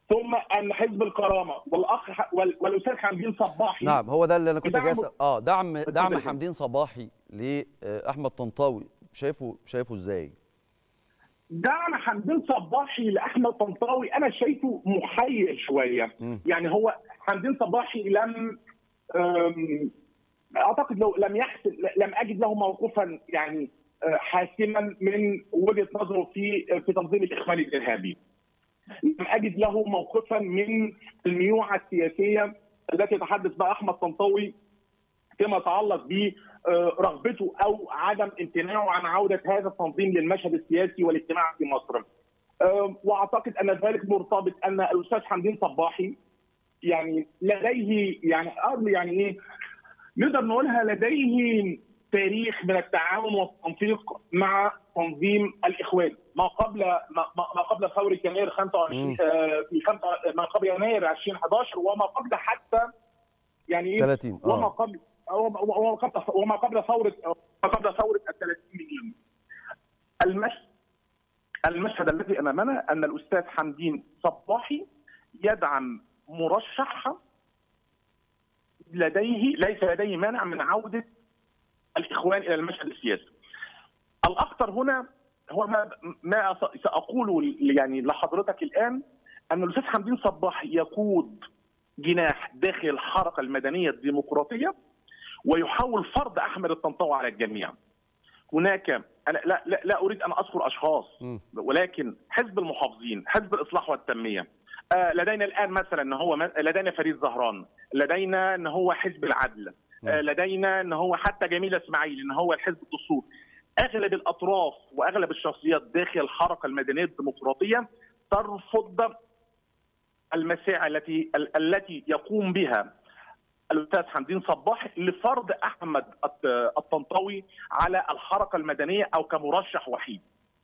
ثم ان حزب الكرامه والاخ ح- وال- والاستاذ حمدين صباحي نعم هو ده اللي انا كنت دعم- جاي أسأل. اه دعم دعم اتفضل. حمدين صباحي لاحمد طنطاوي شايفه شايفه ازاي دعم حمدين صباحي لاحمد طنطاوي انا شايفه محير شويه مم. يعني هو حمدين صباحي لم أم، اعتقد لو لم يحسن لم اجد له موقفا يعني آه، حاسما من وجهه نظره في في تنظيم الاخوان الارهابي. لم اجد له موقفا من الميوعه السياسيه التي يتحدث بها احمد طنطاوي فيما يتعلق برغبته او عدم امتناعه عن عوده هذا التنظيم للمشهد السياسي والاجتماعي في مصر. أم، واعتقد ان ذلك مرتبط ان الاستاذ حمدين صباحي يعني لديه يعني أرض يعني ايه نقدر نقولها لديه تاريخ من التعاون والتنسيق مع تنظيم الاخوان ما قبل ما, ما ما قبل ثوره يناير 25 مم. آه، في خمسة- ما قبل يناير 2011 وما قبل حتى يعني ايه 30 وما اه قبل وما وما قبل وما قبل ثوره ما قبل ثوره ال 30 مليون المشهد المشهد الذي امامنا ان الاستاذ حمدين صباحي يدعم مرشح لديه ليس لديه مانع من عوده الاخوان الى المشهد السياسي. الاخطر هنا هو ما ما س- ساقوله ل- يعني لحضرتك الان ان الاستاذ حمدين صباحي يقود جناح داخل الحركه المدنيه الديمقراطيه ويحاول فرض احمد الطنطاوي على الجميع. هناك انا لا لا, لا اريد ان اذكر اشخاص مم. ولكن حزب المحافظين حزب الاصلاح والتنميه آه، لدينا الان مثلا ان هو م- لدينا فريد زهران لدينا ان هو حزب العدل آه، لدينا ان هو حتى جميل اسماعيل ان هو الحزب الدستور اغلب الاطراف واغلب الشخصيات داخل الحركه المدنيه الديمقراطيه ترفض المساعي التي ال- التي يقوم بها الاستاذ حمدين صباح لفرض احمد الط- الطنطاوي على الحركه المدنيه او كمرشح وحيد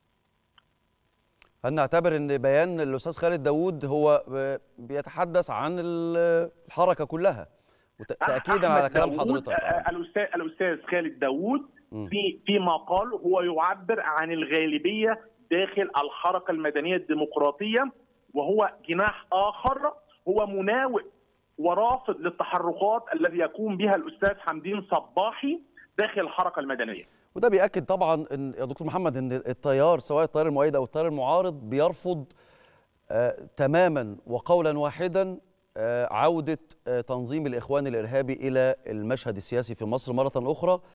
هل نعتبر ان بيان الاستاذ خالد داوود هو ب- بيتحدث عن ال- الحركه كلها وت- تاكيدا على أحمد كلام داوود، حضرتك آه، آه. الاستاذ الاستاذ خالد داوود مم. في فيما قال هو يعبر عن الغالبيه داخل الحركه المدنيه الديمقراطيه وهو جناح اخر هو مناوئ ورافض للتحركات الذي يقوم بها الاستاذ حمدين صباحي داخل الحركه المدنيه وده بيأكد طبعا ان يا دكتور محمد ان التيار سواء التيار المؤيد او التيار المعارض بيرفض آه تماما وقولا واحدا آه عوده آه تنظيم الاخوان الارهابي الى المشهد السياسي في مصر مره اخرى